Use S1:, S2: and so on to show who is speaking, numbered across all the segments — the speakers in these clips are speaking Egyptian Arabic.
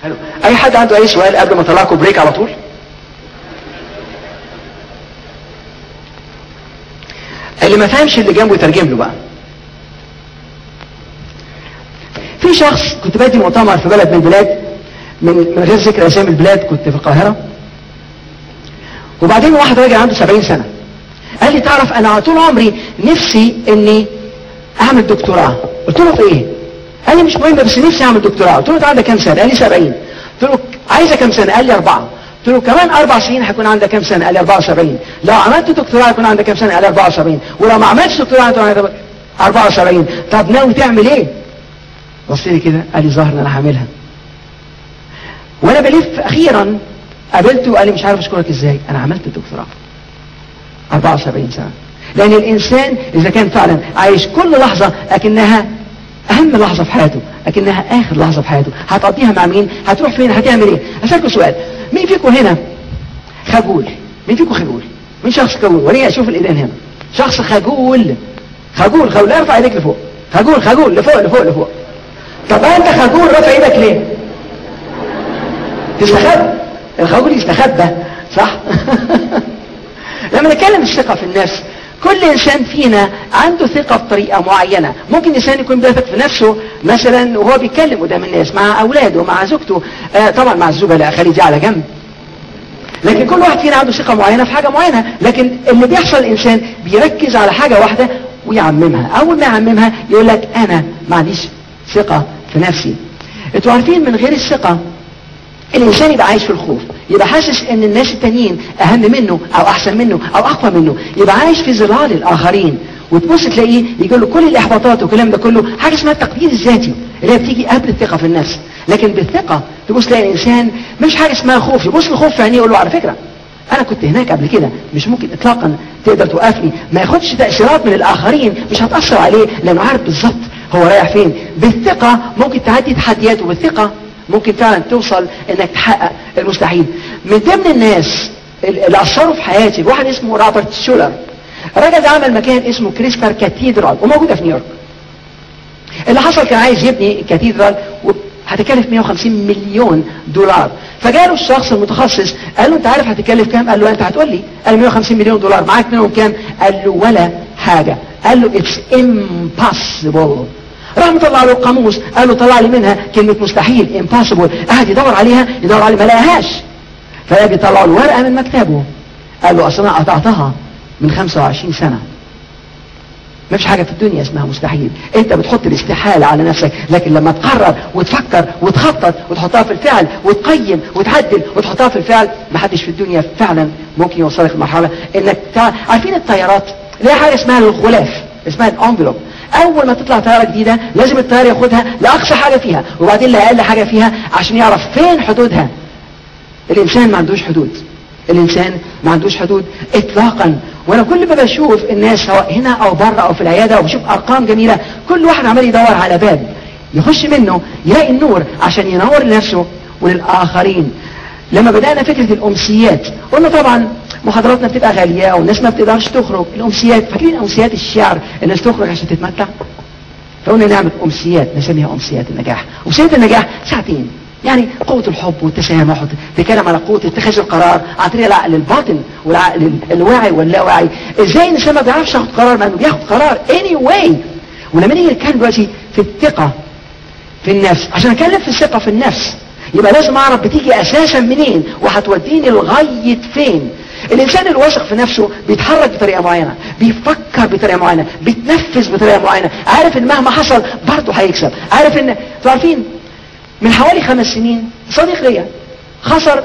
S1: حلو اي حد عنده اي سؤال قبل ما اطلعكم بريك على طول اللي ما فهمش اللي جنبه يترجم له بقى في شخص كنت بادي مؤتمر في بلد من البلاد من من غير ذكر اسامي البلاد كنت في القاهره وبعدين واحد راجل عنده 70 سنه قال لي تعرف انا طول عمري نفسي اني اعمل دكتوراه قلت له في ايه قال لي مش مهم بس نفسي اعمل دكتوراه قلت له انت عندك كام سنه قال لي 70 قلت له عايزه كام سنه قال لي اربعه قلت له كمان اربع سنين هيكون عندك كام سنه قال لي 74 لو عملت دكتوراه هيكون عندك كام سنه قال لي 74 ولو ما عملتش دكتوراه هيكون عندك 74 طب ناوي تعمل ايه بص لي كده قال لي ظاهر ان انا هعملها وانا بلف اخيرا قابلته وقال لي مش عارف اشكرك ازاي انا عملت الدكتوراه 74 سنه لان الانسان اذا كان فعلا عايش كل لحظه اكنها اهم لحظه في حياته اكنها اخر لحظه في حياته هتقضيها مع مين هتروح فين هتعمل ايه اسالكم سؤال مين فيكم هنا خجول مين فيكم خجول مين شخص خجول وريني اشوف الايدين هنا شخص خجول خجول خجول لا ارفع ايديك لفوق خجول خجول لفوق لفوق لفوق طب انت خجول رافع ايدك ليه تستخبى الخجول يستخبى صح لما نتكلم الثقة في النفس كل انسان فينا عنده ثقة بطريقة معينة ممكن انسان يكون بيثق في نفسه مثلا وهو بيتكلم قدام الناس مع اولاده مع زوجته آه طبعا مع الزوجة لا خلي دي على جنب لكن كل واحد فينا عنده ثقة معينة في حاجة معينة لكن اللي بيحصل الانسان بيركز على حاجة واحدة ويعممها اول ما يعممها يقول لك انا ما عنديش ثقة في نفسي انتوا عارفين من غير الثقة الانسان يبقى عايش في الخوف يبقى حاسس ان الناس التانيين اهم منه او احسن منه او اقوى منه يبقى عايش في ظلال الاخرين وتبص تلاقيه يقول له كل الاحباطات والكلام ده كله حاجه اسمها التقدير الذاتي اللي هي بتيجي قبل الثقه في النفس لكن بالثقه تبص تلاقي الانسان مش حاجه اسمها خوف يبص الخوف في عينيه يقول له على فكره انا كنت هناك قبل كده مش ممكن اطلاقا تقدر توقفني ما ياخدش تاثيرات من الاخرين مش هتاثر عليه لانه عارف بالظبط هو رايح فين بالثقه ممكن تعدي تحديات وبالثقه ممكن فعلا توصل انك تحقق المستحيل من ضمن الناس اللي اثروا في حياتي واحد اسمه روبرت شولر الراجل ده عمل مكان اسمه كريستال كاتيدرال وموجوده في نيويورك اللي حصل كان عايز يبني كاتيدرال هتكلف 150 مليون دولار فجاله الشخص المتخصص قال له انت عارف هتكلف كام قال له انت هتقول لي قال له 150 مليون دولار معاك منهم كام قال له ولا حاجه قال له اتس امبوسيبل راح مطلع له القاموس قال له طلع لي منها كلمة مستحيل impossible قعد يدور عليها يدور عليها ما لقاهاش فيجي طلع له ورقة من مكتبه قال له اصل انا قطعتها من 25 سنة ما فيش حاجة في الدنيا اسمها مستحيل انت بتحط الاستحالة على نفسك لكن لما تقرر وتفكر وتخطط وتحطها في الفعل وتقيم وتعدل وتحطها في الفعل ما حدش في الدنيا فعلا ممكن يوصلك لمرحلة انك تع... عارفين الطيارات ليها حاجة اسمها الغلاف اسمها الانفلوب اول ما تطلع طيارة جديدة لازم الطيار ياخدها لاقصى حاجة فيها وبعدين لاقل حاجة فيها عشان يعرف فين حدودها الانسان ما عندوش حدود الانسان ما عندوش حدود اطلاقا وانا كل ما بشوف الناس سواء هنا او بره او في العيادة وبشوف ارقام جميلة كل واحد عمال يدور على باب يخش منه يلاقي النور عشان ينور لنفسه وللاخرين لما بدأنا فكرة الامسيات قلنا طبعا محاضراتنا بتبقى غالية والناس ما بتقدرش تخرج الامسيات فاكرين امسيات الشعر الناس تخرج عشان تتمتع فقلنا نعمل امسيات نسميها امسيات النجاح امسيات النجاح ساعتين يعني قوة الحب والتسامح تتكلم على قوة اتخاذ القرار عن طريق العقل الباطن والعقل الواعي واللاواعي ازاي الانسان ما بيعرفش ياخد قرار ما انه بياخد قرار anyway ولما نيجي نتكلم دلوقتي في الثقة في النفس عشان اتكلم في الثقة في النفس يبقى لازم اعرف بتيجي اساسا منين وهتوديني لغاية فين الانسان الواثق في نفسه بيتحرك بطريقة معينة بيفكر بطريقة معينة بيتنفذ بطريقة معينة عارف ان مهما حصل برضه هيكسب عارف ان انتوا عارفين من حوالي خمس سنين صديق ليا خسر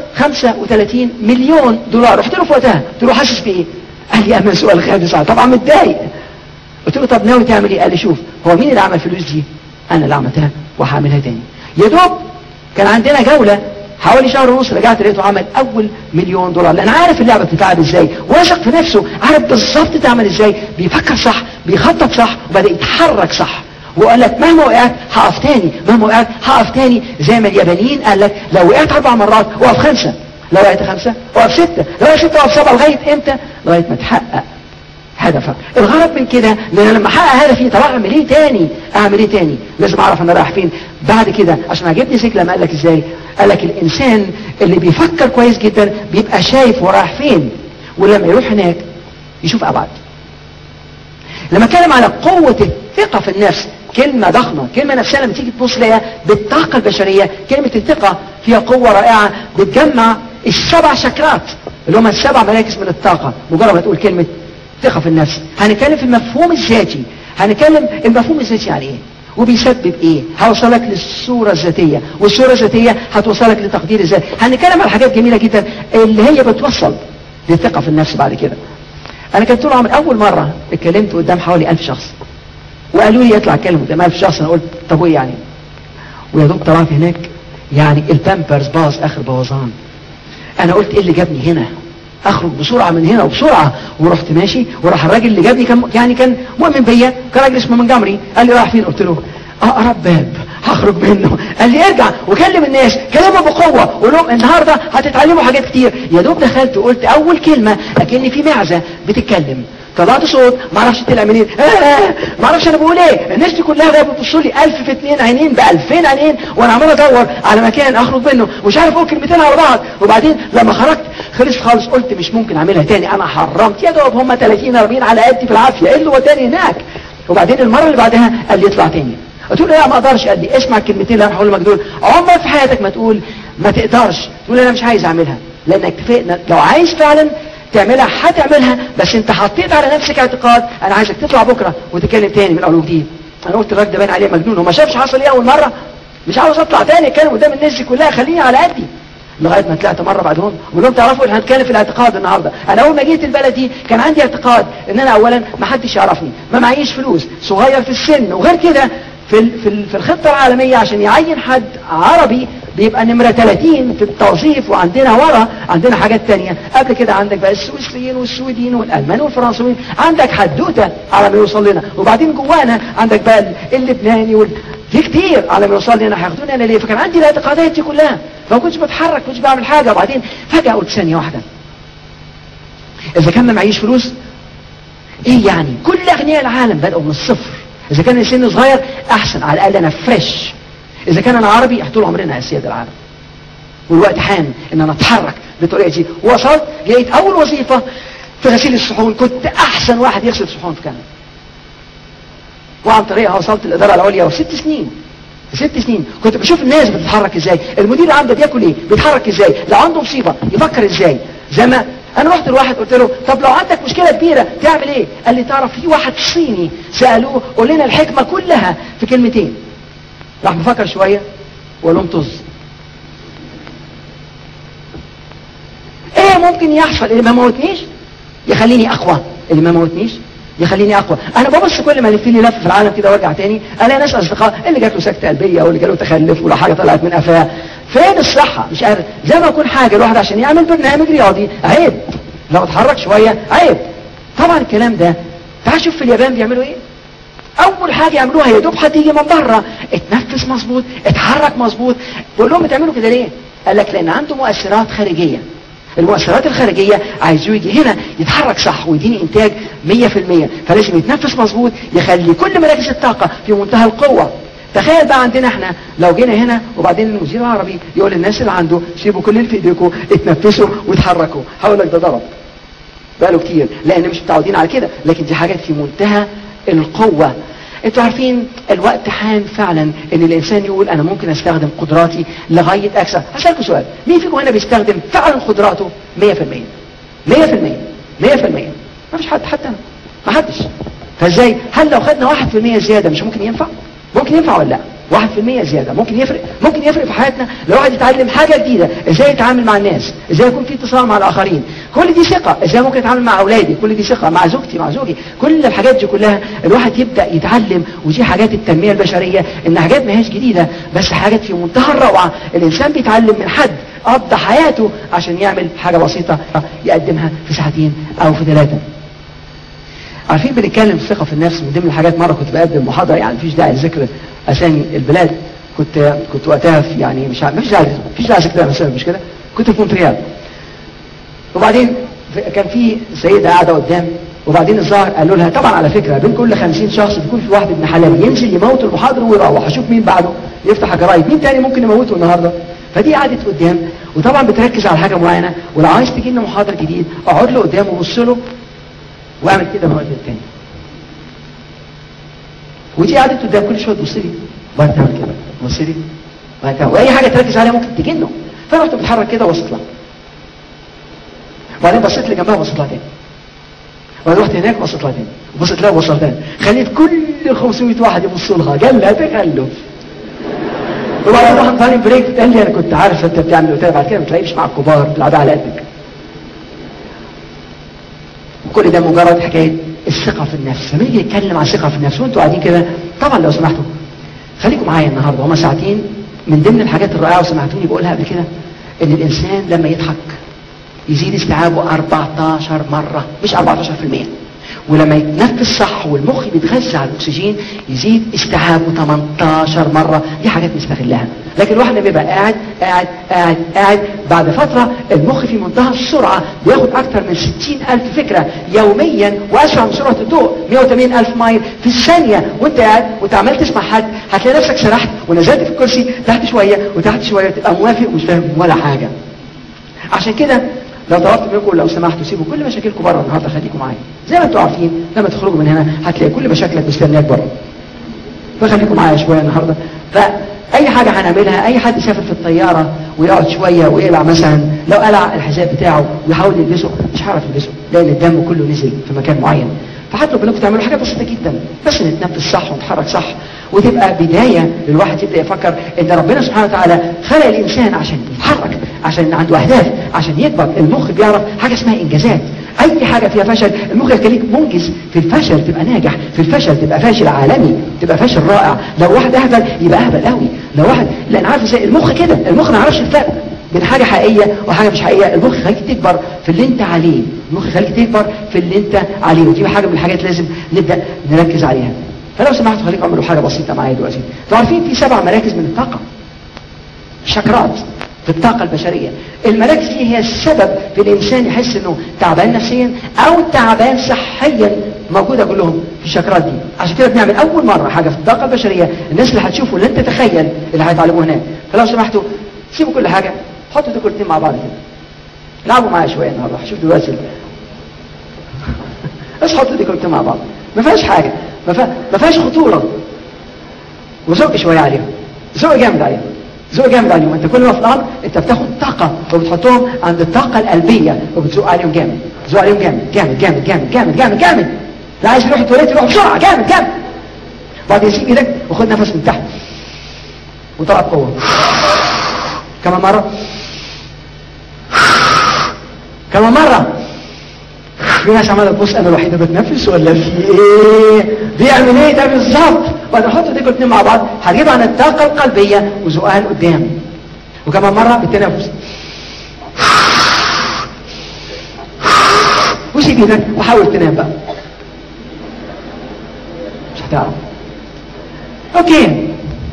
S1: 35 مليون دولار رحت له في وقتها قلت له حاسس بايه قال لي اما سؤال خامس طبعا متضايق قلت له طب ناوي تعمل ايه قال لي شوف هو مين اللي عمل فلوس دي انا اللي عملتها وهعملها تاني يا دوب كان عندنا جولة حوالي شهر ونص رجعت لقيته عمل اول مليون دولار لان عارف اللعبه بتتلعب ازاي واثق في نفسه عارف بالظبط تعمل ازاي بيفكر صح بيخطط صح وبدا يتحرك صح وقال لك مهما وقعت هقف تاني مهما وقعت هقف تاني زي ما اليابانيين قال لك لو وقعت اربع مرات وقف خمسه لو وقعت خمسه وقف سته لو وقعت سته وقف سبعه لغايه امتى؟ لغايه ما تحقق هدفك الغرض من كده ان انا لما احقق هدفي طب اعمل ايه تاني اعمل ايه تاني لازم اعرف انا رايح فين بعد كده عشان عجبني سيك لما قال لك ازاي قال لك الانسان اللي بيفكر كويس جدا بيبقى شايف هو رايح فين ولما يروح هناك يشوف ابعد لما اتكلم على قوة الثقة في النفس كلمة ضخمة كلمة نفسها لما تيجي تبص لها بالطاقة البشرية كلمة الثقة فيها قوة رائعة بتجمع السبع شكرات اللي هم السبع مراكز من الطاقة مجرد ما تقول كلمة ثقة في النفس هنتكلم في المفهوم الذاتي هنتكلم المفهوم الذاتي يعني ايه وبيسبب ايه هوصلك للصورة الذاتية والصورة الذاتية هتوصلك لتقدير الذات هنتكلم على حاجات جميلة جدا اللي هي بتوصل للثقة في النفس بعد كده انا كنت طول عمري اول مرة اتكلمت قدام حوالي ألف شخص وقالوا لي اطلع اتكلم قدام ألف شخص انا قلت طب وايه يعني ويا دوب طلعت هناك يعني البامبرز باظ اخر بوظان انا قلت ايه اللي جابني هنا اخرج بسرعة من هنا وبسرعة ورحت ماشي وراح الراجل اللي جابني كان يعني كان مؤمن بيا كان راجل اسمه منجمري قال لي رايح فين قلت له اقرب باب هخرج منه قال لي ارجع وكلم الناس كلمه بقوة قول لهم النهاردة هتتعلموا حاجات كتير يا دوب دخلت وقلت اول كلمة اكن في معزة بتتكلم طلعت صوت ما اعرفش طلع منين آه ما اعرفش انا بقول ايه الناس دي كلها بقى بتبصوا لي 1000 في 2 عينين ب 2000 عينين وانا عمال ادور على مكان اخرج منه مش عارف اقول كلمتين على بعض وبعدين لما خرجت خلص خالص قلت مش ممكن اعملها تاني انا حرمت يا دوب هم 30 40 على قدي في العافيه ايه اللي وداني هناك وبعدين المره اللي بعدها قال لي اطلع تاني قلت له لا ما اقدرش قال لي اسمع الكلمتين اللي انا هقولهم لك دول عمرك في حياتك ما تقول ما تقدرش تقول انا مش عايز اعملها لانك اتفقنا لو عايز فعلا تعملها هتعملها بس انت حطيت على نفسك اعتقاد انا عايزك تطلع بكره وتتكلم تاني من اول وجديد انا قلت الراجل ده باين عليه مجنون هو ما شافش حصل ايه اول مره مش عاوز اطلع تاني اتكلم قدام الناس دي كلها خليني على قدي لغايه ما طلعت مره بعدهم وقلت لهم تعرفوا احنا هنتكلم في الاعتقاد النهارده انا اول ما جيت البلد دي كان عندي اعتقاد ان انا اولا ما حدش يعرفني ما معيش فلوس صغير في السن وغير كده في ال- في ال- في الخطه العالميه عشان يعين حد عربي بيبقى نمرة 30 في التوظيف وعندنا ورا عندنا حاجات تانية قبل كده عندك بقى السويسريين والسويدين والألمان والفرنسويين عندك حدوتة على ما يوصل لنا وبعدين جوانا عندك بقى اللبناني وال... في كتير على ما يوصل لنا هياخدوني انا ليه فكان عندي الاعتقادات دي كلها فما كنتش بتحرك ما كنتش بعمل حاجة وبعدين فجأة قلت ثانية واحدة إذا كان ما معيش فلوس إيه يعني كل أغنياء العالم بدأوا من الصفر إذا كان سن صغير أحسن على الأقل أنا فريش إذا كان أنا عربي طول عمرنا أسياد العالم والوقت حان إن أنا أتحرك بالطريقة دي وصلت لقيت أول وظيفة في غسيل الصحون كنت أحسن واحد يغسل صحون في كندا وعن طريقها وصلت الإدارة العليا وست سنين ست سنين كنت بشوف الناس بتتحرك ازاي المدير اللي عنده بياكل ايه بيتحرك ازاي لو عنده مصيبة يفكر ازاي زي ما انا رحت لواحد قلت له طب لو عندك مشكلة كبيرة تعمل ايه قال لي تعرف في واحد صيني سألوه قول لنا الحكمة كلها في كلمتين راح مفكر شوية وقال لهم طز ايه ممكن يحصل اللي ما موتنيش يخليني اقوى اللي ما موتنيش يخليني اقوى انا ببص كل ما الف لي لف في العالم كده وارجع تاني الاقي ناس اصدقاء اللي جات له سكته قلبيه واللي جاله تخلف ولا حاجه طلعت من قفاه فين الصحه مش عارف زي ما يكون حاجه الواحد عشان يعمل برنامج رياضي عيب لو اتحرك شويه عيب طبعا الكلام ده تعال شوف في اليابان بيعملوا ايه اول حاجه يعملوها يا دوب حد يجي من بره اتنفس مظبوط اتحرك مظبوط بقول لهم بتعملوا كده ليه قال لك لان عنده مؤثرات خارجيه المؤثرات الخارجية عايزوه يجي هنا يتحرك صح ويديني انتاج 100% فلازم يتنفس مظبوط يخلي كل مراكز الطاقة في منتهى القوة تخيل بقى عندنا احنا لو جينا هنا وبعدين المدير العربي يقول للناس اللي عنده سيبوا كل اللي في ايديكم اتنفسوا واتحركوا هقول لك ده ضرب بقاله كتير لان مش متعودين على كده لكن دي حاجات في منتهى القوة انتوا عارفين الوقت حان فعلا ان الانسان يقول انا ممكن استخدم قدراتي لغاية اكثر هسألكم سؤال مين فيكم هنا بيستخدم فعلا قدراته 100% 100% 100% ما فيش حد حتى انا ما حدش فازاي هل لو خدنا 1% زيادة مش ممكن ينفع ممكن ينفع ولا لا 1% زيادة ممكن يفرق ممكن يفرق في حياتنا لو واحد يتعلم حاجة جديدة ازاي يتعامل مع الناس ازاي يكون في اتصال مع الاخرين كل دي ثقة ازاي ممكن اتعامل مع اولادي كل دي ثقة مع زوجتي مع زوجي كل الحاجات دي كلها الواحد يبدأ يتعلم ودي حاجات التنمية البشرية ان حاجات ما هيش جديدة بس حاجات في منتهى الروعة الانسان بيتعلم من حد قضى حياته عشان يعمل حاجة بسيطة يقدمها في ساعتين او في ثلاثة عارفين بنتكلم في الثقة في النفس من ضمن الحاجات مرة كنت بقدم محاضرة يعني مفيش داعي لذكر اسامي البلاد كنت كنت وقتها في يعني مش عارف مفيش داعي مفيش داعي لذكر اسامي مش كده كنت في مونتريال وبعدين كان في سيدة قاعدة قدام وبعدين الظاهر قالوا لها طبعا على فكرة بين كل 50 شخص بيكون في واحد ابن حلال ينزل يموت المحاضر ويروح اشوف مين بعده يفتح جرايد مين تاني ممكن يموته النهارده فدي قعدت قدام وطبعا بتركز على حاجه معينه ولو عايز تجي لنا محاضر جديد اقعد له قدام وبص له واعمل كده من وقت للتاني ودي قعدت قدام كل شويه تبص لي وبعدين تعمل كده تبص لي وبعدين تعمل- واي حاجه تركز عليها ممكن تجي له فرحت بتحرك كده وبصيت لها وبعدين بصيت لي جنبها وبصيت لها تاني وبعدين رحت هناك وبصيت لها تاني وبصيت لها وبصيت لها تاني خليت كل ال 500 واحد يبصوا لها قال لا تخلف وبعدين راح طالع بريك قال لي انا كنت عارف انت بتعمل ايه قلت له بعد كده ما تلاقيش مع الكبار بتلعبها على قدك كل ده مجرد حكايه الثقه في النفس لما يجي يتكلم عن الثقه في النفس وانتوا قاعدين كده طبعا لو سمحتوا خليكم معايا النهارده هما ساعتين من ضمن الحاجات الرائعه وسمعتوني بقولها قبل كده ان الانسان لما يضحك يزيد استيعابه 14 مره مش 14% ولما يتنفس صح والمخ بيتغذى على الاكسجين يزيد استيعابه 18 مره دي حاجات نستغلها لكن الواحد لما بيبقى قاعد قاعد قاعد قاعد بعد فتره المخ في منتهى السرعه بياخد اكتر من 60 الف فكره يوميا واسرع من سرعه الضوء 180 الف مايل في الثانيه وانت قاعد وانت عمال تسمع حد هتلاقي نفسك سرحت ونزلت في الكرسي تحت شويه وتحت شويه تبقى موافق ومش فاهم ولا حاجه عشان كده لو طلبت منكم لو سمحتوا سيبوا كل مشاكلكم بره النهارده خليكم معايا زي ما انتم عارفين لما تخرجوا من هنا هتلاقي كل مشاكلك مستنياك بره فخليكم معايا شويه النهارده فاي حاجه هنعملها اي حد يسافر في الطياره ويقعد شويه ويقلع مثلا لو قلع الحذاء بتاعه ويحاول يلبسه مش هيعرف يلبسه لان الدم كله نزل في مكان معين فهطلب منكم تعملوا حاجه بسيطه جدا بس نتنفس صح ونتحرك صح وتبقى بدايه للواحد يبدا يفكر ان ربنا سبحانه وتعالى خلق الانسان عشان يتحرك عشان عنده اهداف عشان يكبر المخ بيعرف حاجه اسمها انجازات اي حاجه فيها فشل المخ يخليك منجز في الفشل تبقى ناجح في الفشل تبقى فاشل عالمي تبقى فاشل رائع لو واحد اهبل يبقى اهبل قوي لو واحد لان عارف ازاي المخ كده المخ ما يعرفش الفرق بين حاجه حقيقيه وحاجه مش حقيقيه المخ يخليك تكبر في اللي انت عليه المخ يخليك تكبر في اللي انت عليه ودي حاجه من الحاجات لازم نبدا نركز عليها فلو سمحتوا خليكم اعملوا حاجه بسيطه معايا دلوقتي انتوا عارفين في سبع مراكز من الطاقه شكرات في الطاقة البشرية المراكز دي هي السبب في الإنسان يحس أنه تعبان نفسيا أو تعبان صحيا موجودة كلهم في الشكرات دي عشان كده بنعمل أول مرة حاجة في الطاقة البشرية الناس اللي هتشوفوا لن تتخيل اللي هيتعلموه هناك فلو سمحتوا سيبوا كل حاجة حطوا دول الاثنين مع بعض كده لعبوا معايا شوية النهارده هشوف دلوقتي بس حطوا دي كلهم مع بعض ما فيهاش حاجة ما فيها- ما فيهاش خطورة وزق شوية عليهم زق جامد عليهم زق جامد عليهم انت كل ما في الارض انت بتاخد طاقة وبتحطهم عند الطاقة القلبية وبتزق عليهم جامد زق عليهم جامد جامد جامد جامد جامد جامد جامد لا عايز يروح التواليت يروح بسرعة جامد جامد بعد يسيب ايدك وخد نفس من تحت وطلع بقوة كمان مرة كمان مرة في ناس عماله تبص انا الوحيده بتنفس ولا في ايه بيعمل ايه ده بالظبط وبعد احط دي الاثنين مع بعض هجيب عن الطاقه القلبيه وزقها لقدام وكمان مره بالتنفس وسيب ايدك وحاول تنام بقى مش هتعرف اوكي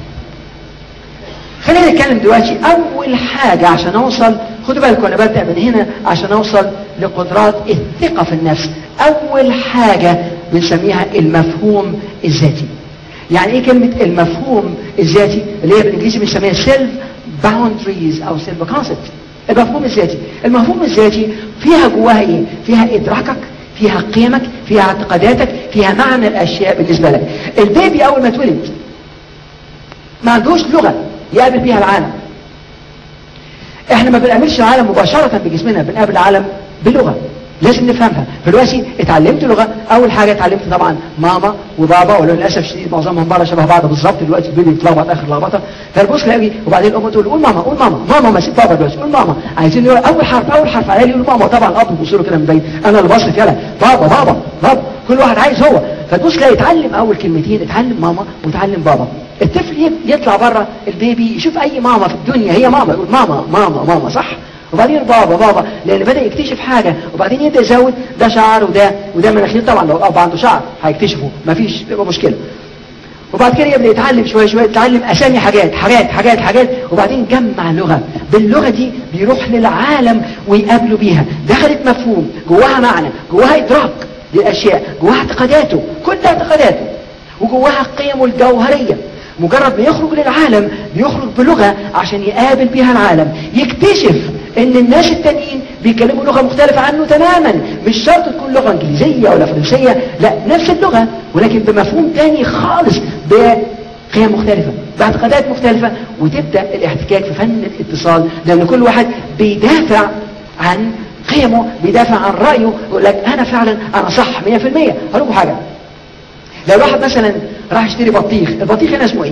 S1: خلينا نتكلم دلوقتي اول حاجة عشان اوصل خدوا بالكم انا ببدأ من هنا عشان اوصل لقدرات الثقة في النفس اول حاجة بنسميها المفهوم الذاتي يعني ايه كلمة المفهوم الذاتي اللي هي بالانجليزي بنسميها سيلف باوندريز او سيلف كونسبت المفهوم الذاتي المفهوم الذاتي فيها جواها ايه فيها ادراكك فيها قيمك فيها اعتقاداتك فيها معنى الاشياء بالنسبة لك البيبي اول ما اتولد ما عندوش لغة يقابل بيها العالم احنا ما بنقابلش العالم مباشرة بجسمنا بنقابل العالم بلغة لازم نفهمها فدلوقتي اتعلمت لغة اول حاجة اتعلمت طبعا ماما وبابا وللاسف الشديد معظمهم بره شبه بعض بالظبط دلوقتي البيبي بيتلخبط اخر لخبطه فالبص لاقي وبعدين الام تقول قول ماما قول ماما ماما ما سيب بابا دلوقتي قول ماما عايزين يقول اول حرف اول حرف على يقول ماما طبعا الاب بيبص له كده من بعيد انا اللي بصرف يلا بابا بابا بابا كل واحد عايز هو فتبص تلاقي يتعلم اول كلمتين اتعلم ماما وتعلم بابا الطفل يب- يطلع بره البيبي يشوف اي ماما في الدنيا هي ماما يقول ماما ماما ماما صح وبعدين بابا بابا لان بدا يكتشف حاجه وبعدين يبدا يزود ده شعر وده وده مناخير طبعا لو الاب عنده شعر هيكتشفه مفيش يبقى مشكله وبعد كده يبدا يتعلم شويه شويه يتعلم اسامي حاجات حاجات حاجات حاجات وبعدين جمع لغه باللغه دي بيروح للعالم ويقابله بيها دخلت مفهوم جواها معنى جواها ادراك للاشياء جواها اعتقاداته كل اعتقاداته وجواها قيمه الجوهريه مجرد ما يخرج للعالم بيخرج بلغة عشان يقابل بيها العالم يكتشف ان الناس التانيين بيتكلموا لغة مختلفة عنه تماما مش شرط تكون لغة انجليزية ولا فرنسية لا نفس اللغة ولكن بمفهوم تاني خالص بقيم مختلفة باعتقادات مختلفة وتبدأ الاحتكاك في فن الاتصال لان كل واحد بيدافع عن قيمه بيدافع عن رأيه يقول لك انا فعلا انا صح 100% هقول لكم حاجة لو واحد مثلا راح يشتري بطيخ البطيخ هنا اسمه ايه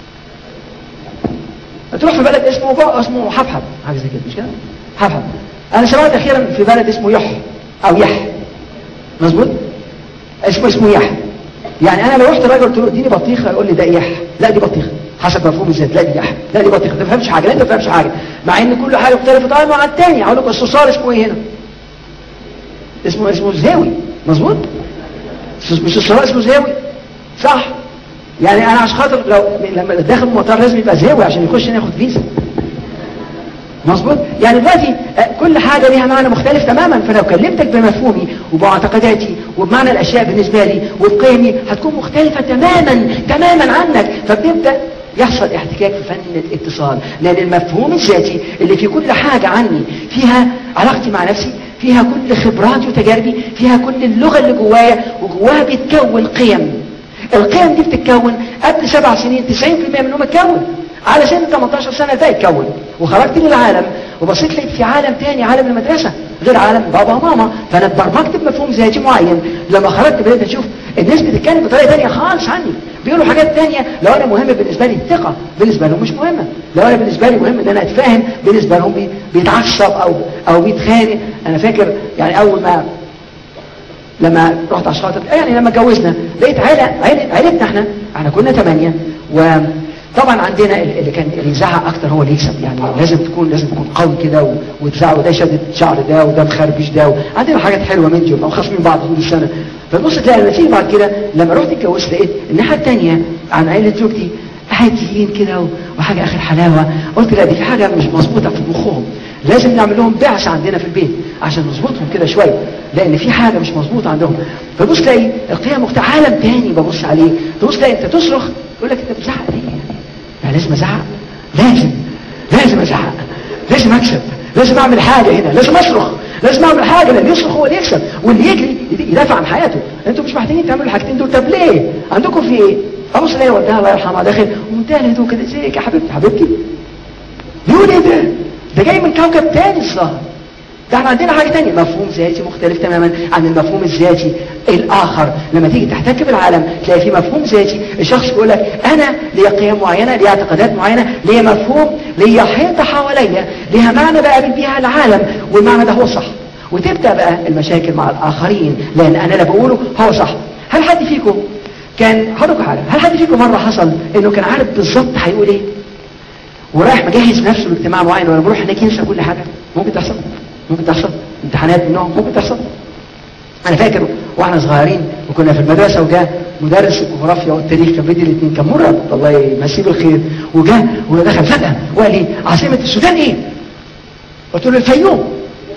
S1: تروح في بلد اسمه بقى اسمه حبحب حاجه زي كده مش كده حبحب انا سمعت اخيرا في بلد اسمه يح او يح مظبوط اسمه اسمه يح يعني انا لو رحت الراجل قلت له اديني بطيخه يقول لي ده يح لا دي بطيخه حسب مفهوم الذات لا دي يح لا دي بطيخه ما تفهمش حاجه لا انت ما تفهمش حاجه مع ان كل حاجه مختلفه طبعا مع الثاني هقول لكم الصوصار اسمه ايه هنا اسمه اسمه زاوي مظبوط مش الصوصار اسمه زاوي صح يعني انا عشان خاطر لو لما داخل المطار لازم يبقى زاوي عشان يخش ياخد فيزا مظبوط يعني دلوقتي كل حاجة ليها معنى مختلف تماما فلو كلمتك بمفهومي وبمعتقداتي وبمعنى الاشياء بالنسبة لي وبقيمي هتكون مختلفة تماما تماما عنك فبنبدأ يحصل احتكاك في فن الاتصال لان المفهوم الذاتي اللي في كل حاجة عني فيها علاقتي مع نفسي فيها كل خبراتي وتجاربي فيها كل اللغة اللي جوايا وجواها بيتكون قيم القيم دي بتتكون قبل سبع سنين 90% منهم اتكون على سن 18 سنة ده يتكون وخرجت للعالم وبصيت لقيت في عالم تاني عالم المدرسة غير عالم بابا وماما فانا اتبرمجت بمفهوم ذاتي معين لما خرجت بدأت اشوف الناس بتتكلم بطريقة تانية خالص عني بيقولوا حاجات تانية لو انا مهم بالنسبة لي الثقة بالنسبة لهم مش مهمة لو انا بالنسبة لي مهم ان انا اتفاهم بالنسبة لهم بي بيتعصب او او بيتخانق انا فاكر يعني اول ما لما رحت عشان خاطر يعني لما اتجوزنا لقيت عيلة عيلة عيلتنا احنا احنا كنا ثمانية وطبعا عندنا اللي كان اللي يزعق اكتر هو اللي يكسب يعني لازم تكون لازم تكون قوي كده وتزعق وده شدد شعر ده وده مخربش ده عندنا حاجات حلوه من دي وخاصمين بعض طول السنه فتبص تلاقي النتيجه بعد كده لما رحت اتجوزت لقيت الناحيه الثانيه عن عيله زوجتي هاديين كده وحاجه اخر حلاوه قلت لا دي في حاجه مش مظبوطه في مخهم لازم نعمل لهم بعثة عندنا في البيت عشان نظبطهم كده شوية لان في حاجة مش مظبوطة عندهم فبص تلاقي القيم مختلف عالم تاني ببص عليه تبص تلاقي انت تصرخ يقول لك انت بتزعق ليه يعني لازم ازعق لازم لازم ازعق لازم اكسب لازم اعمل حاجة هنا لازم اصرخ لازم اعمل حاجة لان يصرخ هو اللي يكسب واللي يجري يدافع عن حياته انتوا مش محتاجين تعملوا الحاجتين دول طب ليه عندكم في ايه ابص الاقي والدها الله يرحمها داخل ومنتهى الهدوء كده ازيك يا حبيبتي حبيبتي يقول ايه ده ده جاي من كوكب تاني الظاهر ده احنا عندنا حاجة تانية مفهوم ذاتي مختلف تماما عن المفهوم الذاتي الآخر لما تيجي تحتك بالعالم تلاقي في مفهوم ذاتي الشخص يقول لك أنا ليا قيم معينة ليا اعتقادات معينة ليا مفهوم ليا حيطة حواليا ليها معنى بقابل بيها العالم والمعنى ده هو صح وتبدأ بقى المشاكل مع الآخرين لأن أنا اللي بقوله هو صح هل حد فيكم كان هقول حاجة هل حد فيكم مرة حصل إنه كان عارف بالظبط هيقول إيه ورايح مجهز نفسه لاجتماع معين ولا بروح هناك ينسى كل حاجة ممكن تحصل ممكن تحصل امتحانات منهم ممكن تحصل انا فاكر واحنا صغيرين وكنا في المدرسة وجاء مدرس الجغرافيا والتاريخ كان بدي الاثنين كان مرعب الله يمسيه بالخير وجاء ودخل فجأة وقال لي عاصمة السودان ايه قلت له الفيوم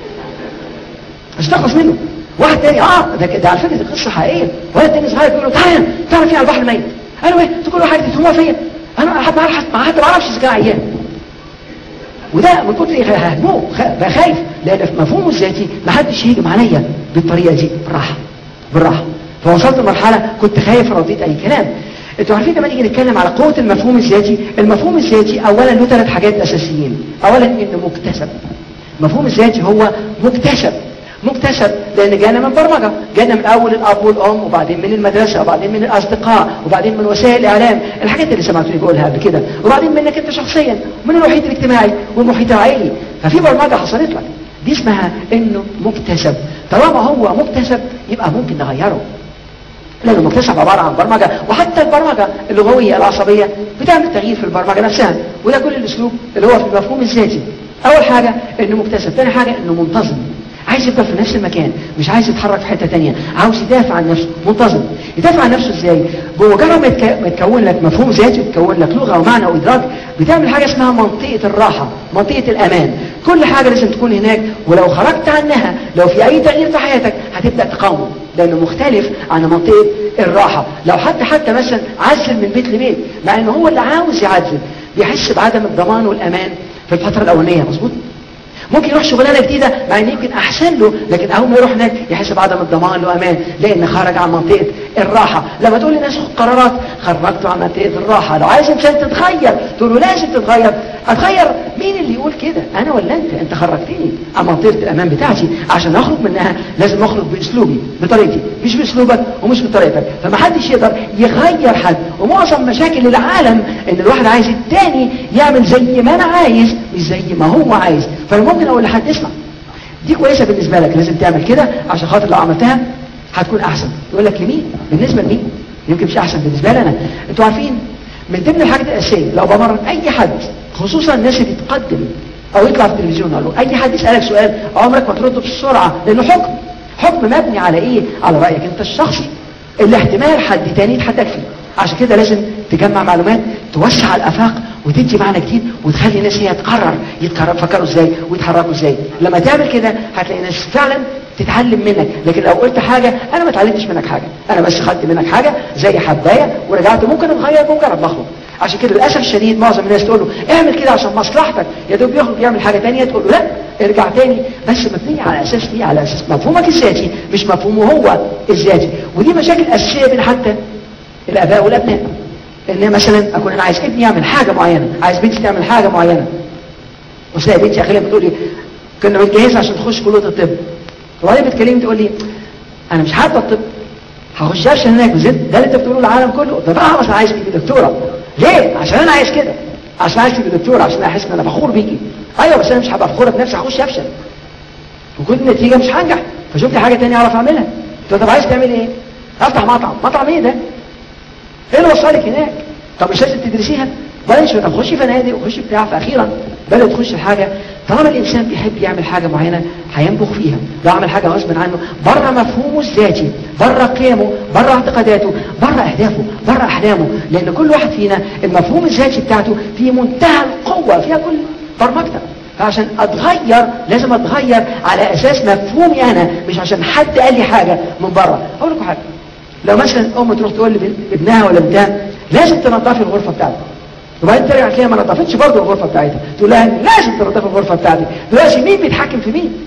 S1: عشان تخلص منه واحد تاني اه ده, ده على فكره دي قصه حقيقيه واحد تاني صغير بيقول له تعالى تعالى فين على البحر الميت قالوا ايه انتوا كل واحد تفهموها فيا انا ما حد ما حد ما اعرفش اذا كان عيان وده من كتر هدموه بقى خايف لان في مفهومه الذاتي ما حدش يهجم عليا بالطريقه دي بالراحه بالراحه فوصلت لمرحله كنت خايف رديت اي كلام انتوا عارفين لما نيجي نتكلم على قوه المفهوم الذاتي المفهوم الذاتي اولا له ثلاث حاجات اساسيين اولا انه مكتسب المفهوم الذاتي هو مكتسب مكتسب لان جانا من برمجة جانا من اول الاب والام وبعدين من المدرسة وبعدين من الاصدقاء وبعدين من وسائل الاعلام الحاجات اللي سمعتوني بقولها قبل كده وبعدين منك انت شخصيا ومن المحيط الاجتماعي والمحيط العائلي ففي برمجة حصلت لك دي اسمها انه مكتسب طالما هو مكتسب يبقى ممكن نغيره لانه مكتسب عبارة عن برمجة وحتى البرمجة اللغوية العصبية بتعمل تغيير في البرمجة نفسها وده كل الاسلوب اللي هو في المفهوم الذاتي اول حاجة انه مكتسب ثاني حاجة انه منتظم عايز يفضل في نفس المكان مش عايز يتحرك في حتة تانية عاوز يدافع عن نفسه منتظم يدافع عن نفسه ازاي بمجرد ما يتكون لك مفهوم ذاتي ويتكون لك لغة ومعنى وإدراك بتعمل حاجة اسمها منطقة الراحة منطقة الأمان كل حاجة لازم تكون هناك ولو خرجت عنها لو في أي تغيير في حياتك هتبدأ تقاومه لانه مختلف عن منطقه الراحه لو حد حتى مثلا عزل من بيت لبيت مع انه هو اللي عاوز يعزل بيحس بعدم الضمان والامان في الفتره الاولانيه مظبوط ممكن يروح شغلانه جديده مع ان يمكن احسن له لكن اول ما يروح هناك يحس بعدم الضمان وامان لان خرج عن منطقه الراحه لما تقول للناس خد قرارات خرجته عن منطقه الراحه لو عايز انسان تتغير تقول له لازم تتغير اتغير مين اللي يقول كده انا ولا انت انت خرجتني عن منطقه الامان بتاعتي عشان اخرج منها لازم اخرج باسلوبي بطريقتي مش باسلوبك ومش بطريقتك فما حدش يقدر يغير حد ومعظم مشاكل العالم ان الواحد عايز التاني يعمل زي ما انا عايز مش زي ما هو عايز فانا ممكن اقول لحد اسمع دي كويسه بالنسبه لك لازم تعمل كده عشان خاطر لو عملتها هتكون احسن يقول لك لمين بالنسبه لمين يمكن مش احسن بالنسبه لي انا انتوا عارفين من ضمن الحاجات الاساسيه لو بمرن اي حد خصوصا الناس اللي بتقدم او يطلع في التلفزيون قال له اي حد يسالك سؤال عمرك ما ترده بسرعه لانه حكم حكم مبني على ايه على رايك انت الشخصي اللي احتمال حد تاني يتحداك فيه عشان كده لازم تجمع معلومات توسع الافاق وتدي معنى جديد وتخلي الناس هي تقرر يفكروا ازاي ويتحركوا ازاي لما تعمل كده هتلاقي ناس فعلا تتعلم منك لكن لو قلت حاجة انا ما اتعلمتش منك حاجة انا بس خدت منك حاجة زي حباية ورجعت ممكن اتغير ممكن اطبخه عشان كده للاسف الشديد معظم الناس تقول له اعمل كده عشان مصلحتك يا دوب يخرج يعمل حاجة تانية تقول له لا ارجع تاني بس مبنية على اساس ايه على اساس مفهومك الذاتي مش مفهومه هو الذاتي ودي مشاكل اساسية بين حتى الاباء والابناء ان مثلا اكون انا عايز ابني يعمل حاجة معينة عايز بنتي تعمل حاجة معينة وتلاقي بنتي اخيرا بتقول لي كنا بنجهزها عشان تخش كلية الطب وبعدين بتكلمني تقول لي انا مش حابه الطب هخش عشان هناك وزيت ده اللي انت بتقوله للعالم كله طب اه بس عايز تبقي دكتوره ليه عشان انا عايز كده عشان عايز تبقي دكتوره عشان احس ان انا فخور بيكي ايوه بس انا مش هبقى فخوره بنفسي هخش افشل وكل النتيجه مش هنجح فشفت حاجه ثانيه اعرف اعملها طب طب عايز تعمل ايه افتح مطعم مطعم ايه ده ايه اللي وصلك هناك طب مش لازم تدرسيها بلاش طب خشي فنادق وخشي بتاع فاخيرا بدأت تخش حاجه طالما الانسان بيحب يعمل حاجه معينه هينبخ فيها لو عمل حاجه غصب عنه بره مفهومه الذاتي بره قيمه بره اعتقاداته بره اهدافه بره احلامه لان كل واحد فينا المفهوم الذاتي بتاعته في منتهى القوه فيها كل برمجتك فعشان اتغير لازم اتغير على اساس مفهومي انا مش عشان حد قال لي حاجه من بره اقول لكم حاجه لو مثلا ام تروح تقول لابنها ولا بنتها لازم تنظفي الغرفه بتاعتك وبعدين ترجع تلاقيها ما نظفتش برضه الغرفه بتاعتها تقول لها لازم تنظف الغرفه بتاعتك دلوقتي مين بيتحكم في مين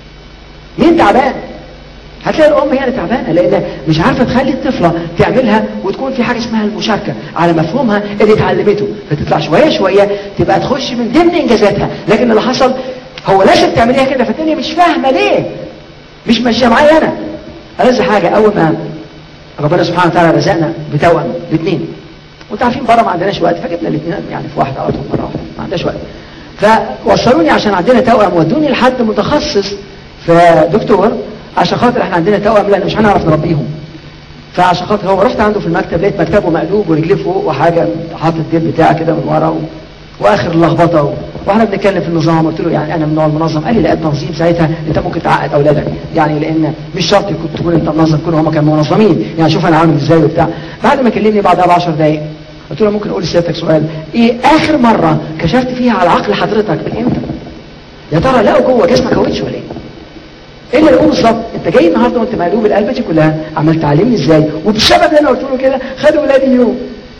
S1: مين تعبان هتلاقي الام هي اللي تعبانه لان مش عارفه تخلي الطفله تعملها وتكون في حاجه اسمها المشاركه على مفهومها اللي اتعلمته فتطلع شويه شويه تبقى تخش من ضمن انجازاتها لكن اللي حصل هو لازم تعمليها كده فالتانيه مش فاهمه ليه مش ماشيه معايا انا ألذ حاجه اول ما ربنا سبحانه وتعالى رزقنا بتوأم الاثنين وانتوا عارفين بره ما عندناش وقت فجبنا الاثنين يعني في واحده قعدتهم مره واحده ما عندناش وقت فوصلوني عشان عندنا توأم ودوني لحد متخصص في دكتور عشان خاطر احنا عندنا توأم لان مش هنعرف نربيهم فعشان خاطر هو رحت عنده في المكتب لقيت مكتبه مقلوب ورجليه فوق وحاجه حاطط الديل بتاعه كده من ورا و... واخر اللخبطه و... واحنا بنتكلم في النظام قلت له يعني انا من نوع المنظم قال لي لا التنظيم ساعتها انت ممكن تعقد اولادك يعني لان مش شرط كنت تكون انت منظم كلهم هم كانوا منظمين يعني شوف انا عامل ازاي وبتاع بعد ما كلمني بعدها ب 10 دقائق قلت له ممكن اقول لسيادتك سؤال ايه اخر مره كشفت فيها على عقل حضرتك من امتى يا ترى لقوا جوه جسمك كاوتش ولا ايه ايه اللي لقوه بالظبط انت جاي النهارده وانت مقلوب القلب دي كلها عمال تعلمني ازاي وبسبب اللي انا قلت له كده خدوا ولادي يوم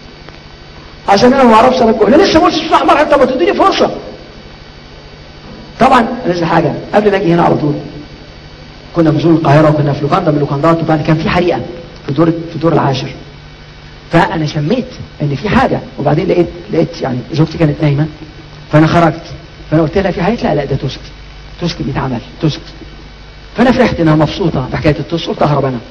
S1: عشان انا ما اعرفش انا انا لسه ما قلتش في احمر انت ما تديني فرصه طبعا لازم حاجه قبل ما اجي هنا على طول كنا في زون القاهره وكنا في لوكاندا من اللوكاندات وبعد كان في حريقه في الدور في الدور العاشر فانا شميت ان في حاجه وبعدين لقيت لقيت يعني زوجتي كانت نايمه فانا خرجت فانا قلت لها في حاجه لا لا ده توست توست بيتعمل توست فانا فرحت انها مبسوطه بحكايه التوست قلت اهرب انا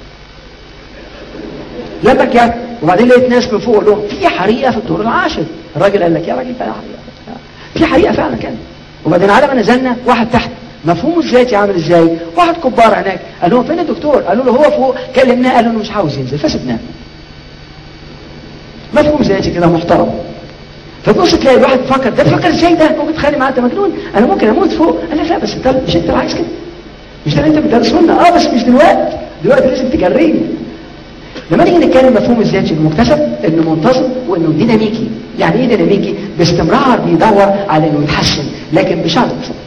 S1: لما رجعت وبعدين لقيت ناس من فوق قول لهم في حريقه في الدور العاشر الراجل قال لك يا راجل بقى حريقه في حريقه فعلا كان وبعدين على ما نزلنا واحد تحت مفهومه الذاتي عامل ازاي واحد كبار هناك قال لهم فين الدكتور قالوا له هو فوق كلمناه قال له مش عاوز ينزل فسبناه مفهوم ذاتي كده محترم فتبص تلاقي الواحد بيفكر ده بيفكر ازاي ده ممكن تخلي معاه انت مجنون انا ممكن اموت فوق قال لك لا بس انت مش انت اللي عايز كده مش ده اللي انت بتدرسه لنا اه بس مش دلوقتي دلوقتي لازم تجريني لما نيجي نتكلم مفهوم الذاتي المكتسب انه منتظم وانه ديناميكي يعني ايه ديناميكي باستمرار بيدور على انه يتحسن لكن بشرط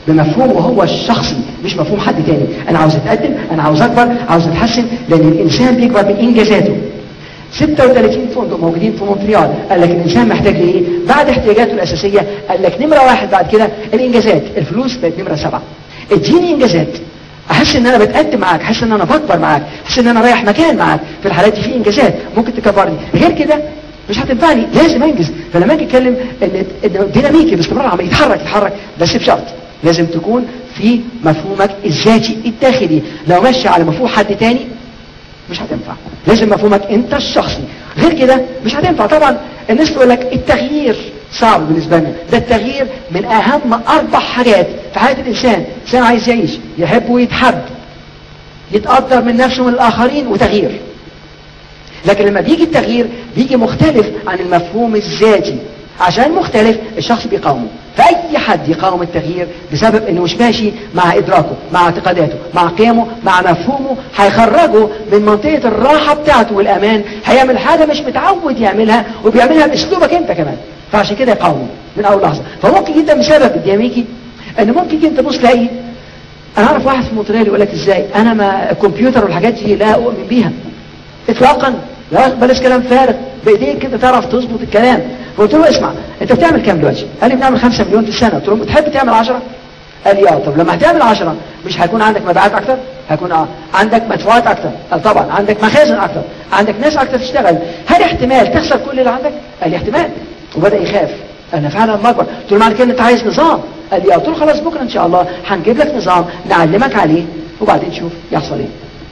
S1: بمفهومه هو الشخصي مش مفهوم حد تاني انا عاوز اتقدم انا عاوز اكبر عاوز اتحسن لان الانسان بيكبر من انجازاته 36 فندق موجودين في مونتريال قال لك الانسان محتاج لايه بعد احتياجاته الاساسيه قال لك نمره واحد بعد كده الانجازات الفلوس بقت نمره سبعه اديني انجازات احس ان انا بتقدم معاك احس ان انا بكبر معاك احس ان انا رايح مكان معاك في الحالات دي في انجازات ممكن تكبرني غير كده مش هتنفعني لازم انجز فلما اجي اتكلم ان ان ديناميكي باستمرار عمال يتحرك يتحرك بس بشرط لازم تكون في مفهومك الذاتي الداخلي لو ماشي على مفهوم حد تاني مش هتنفع لازم مفهومك انت الشخصي غير كده مش هتنفع طبعا الناس تقول لك التغيير صعب بالنسبة لنا ده التغيير من اهم اربع حاجات في حياة الانسان الانسان عايز يعيش يحب ويتحب يتقدر من نفسه ومن الاخرين وتغيير لكن لما بيجي التغيير بيجي مختلف عن المفهوم الذاتي عشان مختلف الشخص بيقاومه فأي حد يقاوم التغيير بسبب انه مش ماشي مع ادراكه مع اعتقاداته مع قيمه مع مفهومه هيخرجه من منطقة الراحة بتاعته والامان هيعمل حاجة مش متعود يعملها وبيعملها باسلوبك انت كمان فعشان كده يقاومه من اول لحظة فممكن جدا بسبب الديناميكي ان ممكن جدا تبص تلاقي انا اعرف واحد في مونتريال يقول لك ازاي انا ما الكمبيوتر والحاجات دي لا اؤمن بيها اطلاقا لا بلاش كلام فارغ بايديك كده تعرف تظبط الكلام فقلت له اسمع انت بتعمل كام دلوقتي قال لي بنعمل 5 مليون في السنه قلت له بتحب تعمل 10 قال لي اه طب لما هتعمل 10 مش هيكون عندك مبيعات اكتر هيكون اه عندك مدفوعات اكتر قال طبعا عندك مخازن اكتر عندك ناس اكتر تشتغل هل احتمال تخسر كل اللي عندك قال لي احتمال وبدا يخاف انا فعلا بكبر قلت له معنى كده انت عايز نظام قال لي اه قلت له خلاص بكره ان شاء الله هنجيب لك نظام نعلمك عليه وبعدين شوف يحصل ايه